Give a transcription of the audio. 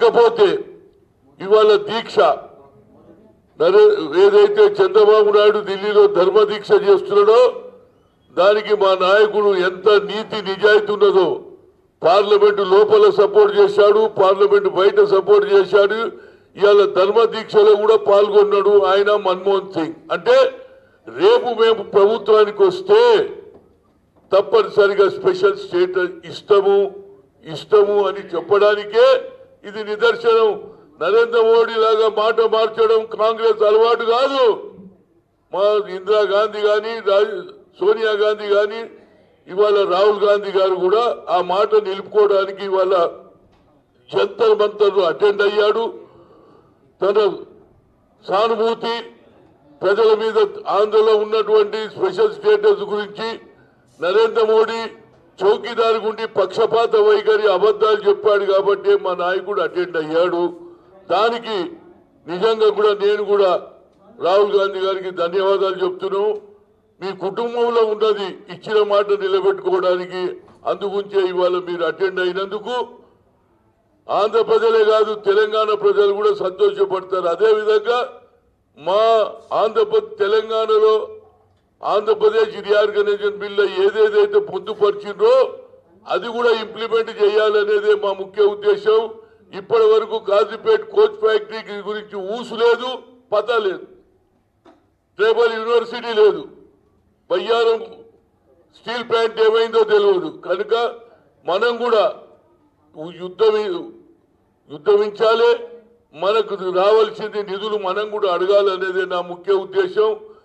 ఇకపోతే ఇవాళ దీక్ష నరే ఏదైతే చంద్రబాబు నాయుడు ఢిల్లీలో ధర్మ దీక్ష చేస్తున్నాడో దానికి మా నాయకుడు ఎంత నీతి నిజాయితీ ఉన్నదో పార్లమెంటు లోపల సపోర్ట్ చేశాడు పార్లమెంటు బయట సపోర్ట్ చేశాడు ఇవాళ ధర్మ దీక్షలో కూడా పాల్గొన్నాడు ఆయన మన్మోహన్ సింగ్ అంటే రేపు మేము ప్రభుత్వానికి వస్తే తప్పనిసరిగా స్పెషల్ స్టేటస్ ఇష్టము ఇష్టము అని చెప్పడానికే ఇది నిదర్శనం నరేంద్ర మోడీ లాగా మాట మార్చడం కాంగ్రెస్ అలవాటు కాదు మా ఇందిరాగాంధీ కానీ సోనియా గాంధీ కానీ ఇవాళ రాహుల్ గాంధీ గారు కూడా ఆ మాట నిలుపుకోవడానికి ఇవాళ జంతర్ మంతర్ అటెండ్ అయ్యాడు తన సానుభూతి ప్రజల మీద ఆందోళన ఉన్నటువంటి స్పెషల్ స్టేటస్ గురించి నరేంద్ర మోడీ చౌకీదారు గుండి పక్షపాత వైఖరి అబద్ధాలు చెప్పాడు కాబట్టి మా నాయకుడు అటెండ్ అయ్యాడు దానికి నిజంగా కూడా నేను కూడా రాహుల్ గాంధీ గారికి ధన్యవాదాలు చెప్తున్నాను మీ కుటుంబంలో ఉన్నది ఇచ్చిన మాట నిలబెట్టుకోవడానికి అందుగుంచే ఇవాళ మీరు అటెండ్ అయినందుకు ఆంధ్ర ప్రజలే కాదు తెలంగాణ ప్రజలు కూడా సంతోషపడతారు అదేవిధంగా మా ఆంధ్రప్రదేశ్ తెలంగాణలో ఆంధ్రప్రదేశ్ రీఆర్గనైజేషన్ బిల్ ఏదేదైతే పొందుపరిచిందో అది కూడా ఇంప్లిమెంట్ చేయాలనేదే మా ముఖ్య ఉద్దేశం ఇప్పటి వరకు కాజీపేట్ కోచ్ ఫ్యాక్టరీ గురించి ఊసు లేదు పత లేదు ట్రైబల్ యూనివర్సిటీ లేదు బయ్యారం స్టీల్ ప్లాంట్ ఏమైందో తెలియదు కనుక మనం కూడా యుద్ధం యుద్ధమించాలి మనకు రావాల్సింది నిధులు మనం కూడా అడగాలనేదే నా ముఖ్య ఉద్దేశం